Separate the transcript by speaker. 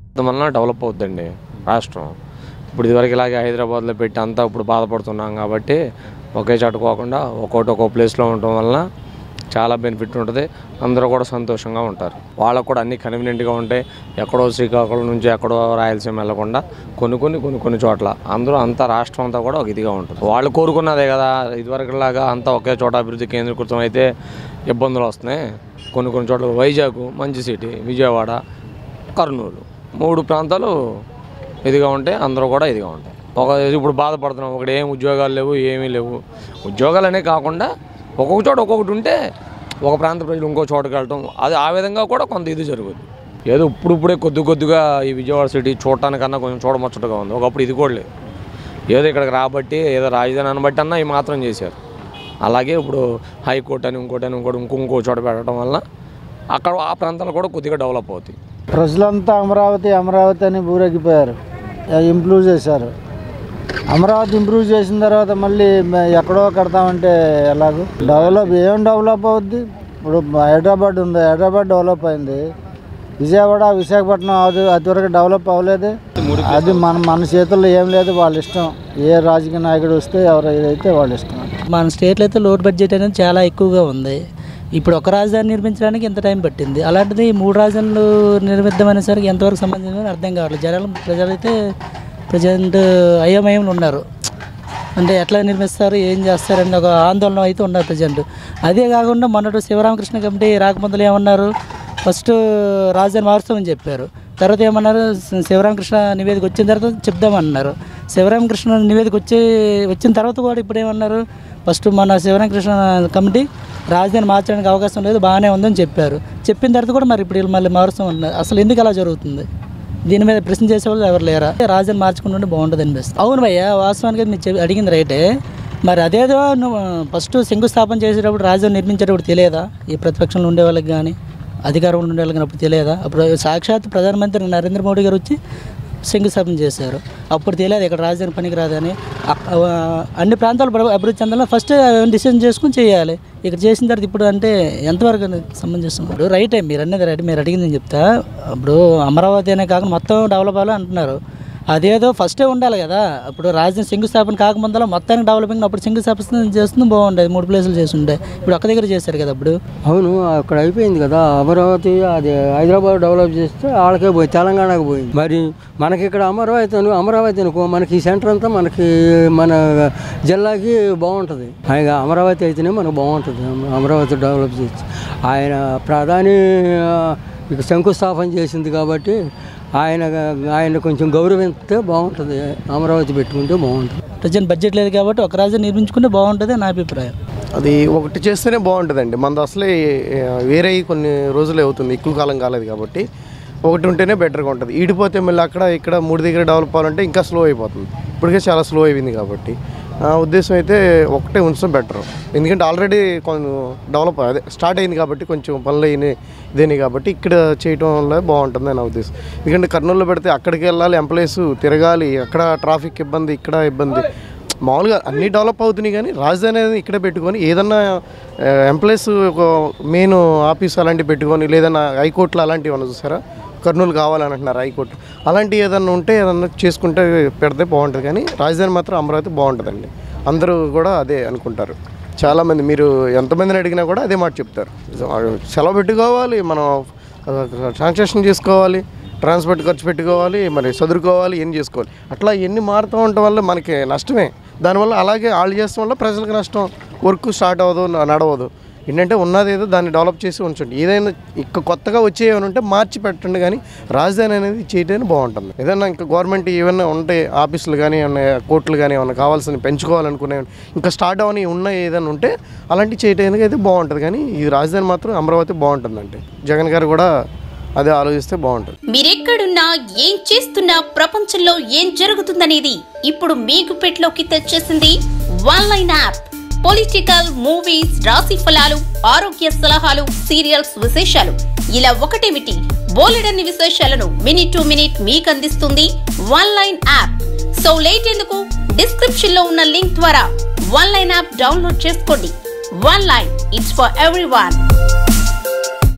Speaker 1: వలన డెవలప్ అవుద్దండి రాష్ట్రం ఇప్పుడు ఇదివరకు ఇలాగే హైదరాబాద్లో పెట్టి అంతా ఇప్పుడు బాధపడుతున్నాం కాబట్టి ఒకే చోట పోకుండా ఒక్కోటి ఒక్కో ప్లేస్లో ఉండటం వలన చాలా బెనిఫిట్ ఉంటుంది అందరూ కూడా సంతోషంగా ఉంటారు వాళ్ళకు కూడా అన్ని కన్వీనియంట్గా ఉంటాయి ఎక్కడో శ్రీకాకుళం నుంచి ఎక్కడో రాయలసీమ వెళ్ళకుండా కొన్ని కొన్ని కొన్ని కొన్ని చోట్ల అందరూ అంతా రాష్ట్రం అంతా కూడా ఒక ఇదిగా ఉంటుంది వాళ్ళు కోరుకున్నదే కదా ఇదివరకులాగా అంతా ఒకే చోట అభివృద్ధి కేంద్రీకృతం అయితే ఇబ్బందులు వస్తున్నాయి కొన్ని కొన్ని చోట్ల వైజాగ్ మంచి సిటీ విజయవాడ కర్నూలు మూడు ప్రాంతాలు ఇదిగా ఉంటాయి అందరూ కూడా ఇదిగా ఉంటాయి ఒక ఇప్పుడు బాధపడుతున్నాం ఒకటి ఏం ఉద్యోగాలు లేవు ఏమీ లేవు ఉద్యోగాలనే కాకుండా ఒక్కొక్క చోట ఒక్కొక్కటి ఉంటే ఒక ప్రాంత ప్రజలు ఇంకో చోటకి వెళ్ళటం అది ఆ విధంగా కూడా కొంత ఇది జరుగుద్ది ఏదో ఇప్పుడు ఇప్పుడే కొద్ది కొద్దిగా ఈ విజయవాడ సిటీ చూడటానికన్నా కొంచెం చూడముచ్చటగా ఉంది ఒకప్పుడు ఇది కూడా లేదు ఏదో ఇక్కడికి రాబట్టి ఏదో రాజధాని అనబట్టి అన్నా ఈ మాత్రం చేశారు అలాగే ఇప్పుడు హైకోర్టు అని ఇంకోటి అని ఇంకోటి ఇంకో ఇంకో చోట పెట్టడం వల్ల అక్కడ ఆ ప్రాంతాలు కూడా కొద్దిగా డెవలప్ అవుతాయి
Speaker 2: ప్రజలంతా అమరావతి అమరావతి అని ఊరెగిపోయారు ఇంప్రూవ్ చేశారు అమరావతి ఇంప్రూవ్ చేసిన తర్వాత మళ్ళీ మ- ఎక్కడో కడతామంటే ఎలాగో డెవలప్ ఏం డెవలప్ అవుద్ది ఇప్పుడు హైదరాబాద్ ఉంది హైదరాబాద్ డెవలప్ అయింది విజయవాడ విశాఖపట్నం అది అదివరకు డెవలప్ అవ్వలేదే అది మన మన చేతుల్లో ఏం లేదు వాళ్ళ ఇష్టం ఏ రాజకీయ నాయకుడు వస్తే ఎవరు ఏదైతే వాళ్ళ ఇష్టం
Speaker 3: మన స్టేట్లో అయితే లోడ్ బడ్జెట్ అనేది చాలా ఎక్కువగా ఉంది ఇప్పుడు ఒక రాజధాని నిర్మించడానికి ఎంత టైం పట్టింది అలాంటిది మూడు రాజధానులు నిర్మిద్దామనేసరికి ఎంతవరకు సంబంధించిన అర్థం కావట్లేదు జనాలు ప్రజలైతే ప్రజెంట్ అయోమయంలో ఉన్నారు అంటే ఎట్లా నిర్మిస్తారు ఏం చేస్తారు అని ఒక ఆందోళన అయితే ఉన్నారు ప్రజెంట్ అదే కాకుండా మొన్నటి శివరామకృష్ణ కమిటీ రాకముందులు ఏమన్నారు ఫస్ట్ రాజధాని మారుస్తామని చెప్పారు తర్వాత ఏమన్నారు శ- శివరామకృష్ణ నివేదిక వచ్చిన తర్వాత చెప్దామన్నారు శివరామకృష్ణ నివేదిక వచ్చి వచ్చిన తర్వాత కూడా ఇప్పుడు ఏమన్నారు ఫస్ట్ మన శివరామకృష్ణ కమిటీ రాజధాని మార్చడానికి అవకాశం లేదు బాగానే ఉందని చెప్పారు చెప్పిన తర్వాత కూడా మరి ఇప్పుడు వీళ్ళు మళ్ళీ మారుస్తామన్నారు అసలు ఎందుకు అలా జరుగుతుంది దీని మీద ప్రశ్న చేసేవాళ్ళు ఎవరు లేరా రాజధాని మార్చుకుంటూ ఉంటే బాగుంటుంది అనిపిస్తుంది అవును భయ్య వాస్తవానికి మీరు చెప్- అడిగింది రైటే మరి అదేదో నువ్వు ఫస్ట్ శంకుస్థాపన చేసేటప్పుడు రాజధాని నిర్మించేటప్పుడు తెలియదా ఈ ప్రతిపక్షంలో ఉండే వాళ్ళకి కానీ అధికారంలో ఉండే వాళ్ళకి అప్పుడు తెలియదా అప్పుడు సాక్షాత్ ప్రధానమంత్రి నరేంద్ర మోడీ గారు వచ్చి శంకుస్థాపన చేశారు అప్పుడు తెలియదు ఇక్కడ రాజధాని పనికి రాదని అ- ఆ, అన్ని ప్రాంతాలు ప్ర- అభివృద్ధి చెందాలని ఫస్ట్ డిసిజన్ చేసుకుని చేయాలి ఇక్కడ చేసిన తర్వాత ఇప్పుడు అంటే ఎంతవరకు అది సమంజసం ఇప్పుడు రైటే మీరు అన్నది రైట్ మీరు అడిగింది నేను చెప్తా ఇప్పుడు అమరావతి అనే కాకుండా మొత్తం డెవలప్ అవ్వాలి అంటున్నారు అదేదో ఫస్టే ఉండాలి కదా అప్పుడు రాజధాని శంకుస్థాపన కాకముందల మొత్తానికి డెవలపింగ్ అప్పుడు శంకుస్థాపన చేస్తుంది బాగుండేది మూడు ప్లేసులు చేస్తుండే ఇప్పుడు ఒక్క దగ్గర చేశారు కదా అప్పుడు
Speaker 4: అవును అక్కడ అయిపోయింది కదా అమరావతి అది హైదరాబాద్ డెవలప్ చేస్తే వాళ్ళకే పోయి తెలంగాణకు పోయింది మరి మనకి ఇక్కడ అమరావతి అను అమరావతి అనుకో మనకి ఈ సెంటర్ అంతా మనకి మన జిల్లాకి బాగుంటుంది ఆయన అమరావతి అయితేనే మనకు బాగుంటుంది అమ- అమరావతి డెవలప్ చేసి ఆయన ప్రధాని ఆ, ఇక శంకుస్థాపన చేసింది కాబట్టి ఆయన ఆయన కొంచెం గౌరవిస్తే బాగుంటుంది అమరావతి పెట్టుకుంటే బాగుంటుంది
Speaker 3: ప్రజెంట్ బడ్జెట్ లేదు కాబట్టి ఒక రాజధాని నిర్మించుకుంటే బాగుంటుంది నా అభిప్రాయం
Speaker 5: అది ఒకటి చేస్తేనే బాగుంటుందండి మనది అసలే ఆ, వేరే కొన్ని రోజులే అవుతుంది ఎక్కువ కాలం కాలేదు కాబట్టి ఒకటి ఉంటేనే బెటర్గా ఉంటుంది ఈడిపోతే మళ్ళీ అక్కడ ఇక్కడ మూడు దగ్గర డెవలప్ అవ్వాలంటే ఇంకా స్లో అయిపోతుంది ఇప్పటికే చాలా స్లో అయిపోయింది కాబట్టి నా ఉద్దేశం అయితే ఒకటే ఉంచడం బెటర్ ఎందుకంటే ఆల్రెడీ కొంచెం డెవలప్ అదే స్టార్ట్ అయింది కాబట్టి కొంచెం పనులు అయినాయి ఇదేని కాబట్టి ఇక్కడ చేయటం వల్ల బాగుంటుంది నా ఉద్దేశం ఎందుకంటే కర్నూలులో పెడితే అక్కడికి వెళ్ళాలి ఎంప్లాయీస్ తిరగాలి అక్కడ ట్రాఫిక్ ఇబ్బంది ఇక్కడ ఇబ్బంది మామూలుగా అన్నీ డెవలప్ అవుతున్నాయి కానీ రాజధాని అనేది ఇక్కడే పెట్టుకొని ఏదన్నా ఎంప్లాయీస్ ఒక మెయిన్ ఆఫీస్ అలాంటివి పెట్టుకొని లేదన్నా హైకోర్టులో అలాంటివి ఏమన్నా చూసారా కర్నూలు కావాలని అంటున్నారు హైకోర్టు అలాంటివి ఏదన్నా ఉంటే ఏదన్నా చేసుకుంటే పెడితే బాగుంటుంది కానీ రాజధాని మాత్రం అమరావతి బాగుంటుందండి అందరూ కూడా అదే అనుకుంటారు చాలామంది మీరు ఎంతమందిని అడిగినా కూడా అదే మాట చెప్తారు సెలవు పెట్టుకోవాలి మనం ట్రాన్సాక్షన్ చేసుకోవాలి ట్రాన్స్పోర్ట్ ఖర్చు పెట్టుకోవాలి మరి చదువుకోవాలి ఎన్ని చేసుకోవాలి అట్లా ఎన్ని మారుతూ ఉండటం వల్ల మనకి నష్టమే దానివల్ల అలాగే వాళ్ళు చేస్తాం వల్ల ప్రజలకు నష్టం వర్క్ స్టార్ట్ అవ్వదు న- నడవదు ఏంటంటే ఉన్నది ఏదో దాన్ని డెవలప్ చేసి ఉంచండి ఏదైనా ఇక కొత్తగా వచ్చే ఏమైనా ఉంటే మార్చి పెట్టండి కానీ రాజధాని అనేది చేయడానికి బాగుంటుంది ఏదైనా ఇంకా గవర్నమెంట్ ఏమైనా ఉంటే ఆఫీసులు కానీ ఏమైనా కోర్టులు కానీ ఏమైనా కావాల్సిన పెంచుకోవాలనుకునే ఇంకా స్టార్ట్ అవని ఉన్న ఏదైనా ఉంటే అలాంటివి చేయడానికి అయితే బాగుంటుంది కానీ ఈ రాజధాని మాత్రం అమరావతి బాగుంటుందండి జగన్ గారు కూడా అదే ఆలోచిస్తే బాగుంటుంది
Speaker 6: మీరెక్కడున్నా ఏం చేస్తున్నా ప్రపంచంలో ఏం జరుగుతుందనేది ఇప్పుడు మీకు పెట్లోకి తెచ్చేసింది one line app political movies రాశి ఫలాలు ఆరోగ్య సలహాలు సీరియల్స్ విశేషాలు ఇలా ఒకటేమిటి బోలెడన్ని విశేషాలను మినిట్ టు మినిట్ మీకు అందిస్తుంది one line app so late ఎందుకు డిస్క్రిప్షన్ లో ఉన్న లింక్ ద్వారా వన్ లైన్ యాప్ డౌన్లోడ్ చేసుకోండి one line it's for every